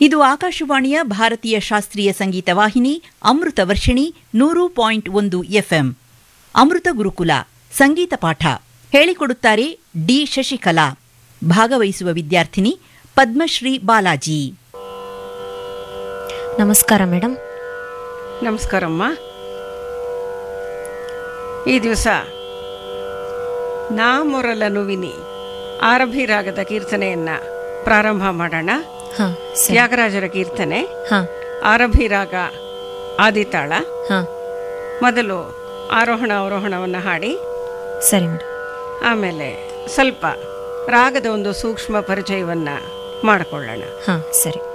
ಇದು ಆಕಾಶವಾಣಿಯ ಭಾರತೀಯ ಶಾಸ್ತ್ರೀಯ ಸಂಗೀತ ವಾಹಿನಿ ಅಮೃತ ವರ್ಷಿಣಿ ನೂರು ಪಾಯಿಂಟ್ ಒಂದು ಎಫ್ಎಂ ಅಮೃತ ಗುರುಕುಲ ಸಂಗೀತ ಪಾಠ ಹೇಳಿಕೊಡುತ್ತಾರೆ ಡಿ ಶಶಿಕಲಾ ಭಾಗವಹಿಸುವ ವಿದ್ಯಾರ್ಥಿನಿ ಪದ್ಮಶ್ರೀ ಬಾಲಾಜಿ ನಮಸ್ಕಾರ ಮೇಡಮ್ ನಮಸ್ಕಾರಮ್ಮ ಈ ದಿವಸ ನಾ ಮೊರಲನು ವಿನಿ ಆರಭಿ ರಾಗದ ಕೀರ್ತನೆಯನ್ನ ಪ್ರಾರಂಭ ಮಾಡೋಣ ಹಾ ಸರಿ ತ್ಯಾಗರಾಜರ ಕೀರ್ತನೆ ಹಾ ಆರಭಿ ರಾಗ ಆದಿತಾಳ ಹಾ ಮೊದಲು ಆರೋಹಣ ಅವರೋಹಣವನ್ನು ಹಾಡಿ ಸರಿ ಮೇಡಮ್ ಆಮೇಲೆ ಸ್ವಲ್ಪ ರಾಗದ ಒಂದು ಸೂಕ್ಷ್ಮ ಪರಿಚಯವನ್ನು ಮಾಡಿಕೊಳ್ಳೋಣ ಹಾ ಸರಿ